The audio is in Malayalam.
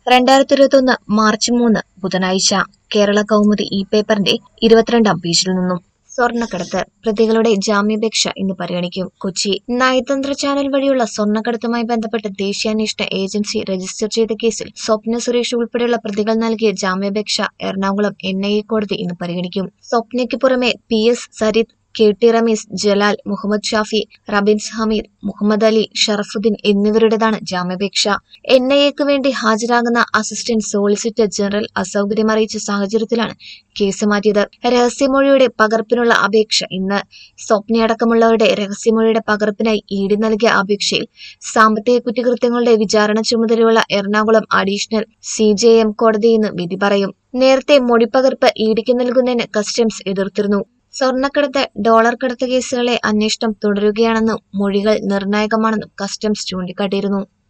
രണ്ടായിരത്തി ഇരുപത്തൊന്ന് മാർച്ച് മൂന്ന് ബുധനാഴ്ച കേരള കൗമുദി ഈ പേപ്പറിന്റെ ഇരുപത്തിരണ്ടാം പേജിൽ നിന്നും സ്വർണ്ണക്കടത്ത് പ്രതികളുടെ ജാമ്യാപേക്ഷ ഇന്ന് പരിഗണിക്കും കൊച്ചി നയതന്ത്ര ചാനൽ വഴിയുള്ള സ്വർണ്ണക്കടത്തുമായി ബന്ധപ്പെട്ട് ദേശീയാന്വേഷണ ഏജൻസി രജിസ്റ്റർ ചെയ്ത കേസിൽ സ്വപ്ന സുരേഷ് ഉൾപ്പെടെയുള്ള പ്രതികൾ നൽകിയ ജാമ്യാപേക്ഷ എറണാകുളം എൻ ഐ എ കോടതി ഇന്ന് പരിഗണിക്കും സ്വപ്നയ്ക്ക് പുറമെ P S Sarith K T Ramees Jalal Muhammad Shafi Rabins Hameed Muhammad Ali Sharafuddin എന്നിവരുടേതാണ് ജാമ്യാപേക്ഷ എൻ ഐ എക്ക് വേണ്ടി ഹാജരാകുന്ന അസിസ്റ്റന്റ് സോളിസിറ്റർ ജനറൽ അസൗകര്യം അറിയിച്ച സാഹചര്യത്തിലാണ് കേസ് മാറ്റിയത് രഹസ്യമൊഴിയുടെ പകർപ്പിനുള്ള അപേക്ഷ ഇന്ന് സ്വപ്നയടക്കമുള്ളവരുടെ രഹസ്യമൊഴിയുടെ പകർപ്പിനായി ഇ ഡി നൽകിയ അപേക്ഷയിൽ സാമ്പത്തിക കുറ്റകൃത്യങ്ങളുടെ വിചാരണ ചുമതലയുള്ള Ernakulam additional C J M കോടതി ഇന്ന് വിധി പറയും നേരത്തെ മൊഴിപ്പകർപ്പ് ഇ ഡിക്ക് നൽകുന്നതിന് കസ്റ്റംസ് എതിർത്തിരുന്നു സ്വർണ്ണക്കടത്ത് ഡോളർ കടത്ത് കേസുകളെ അന്വേഷണം തുടരുകയാണെന്നും മൊഴികൾ നിർണായകമാണെന്നും കസ്റ്റംസ് ചൂണ്ടിക്കാട്ടിയിരുന്നു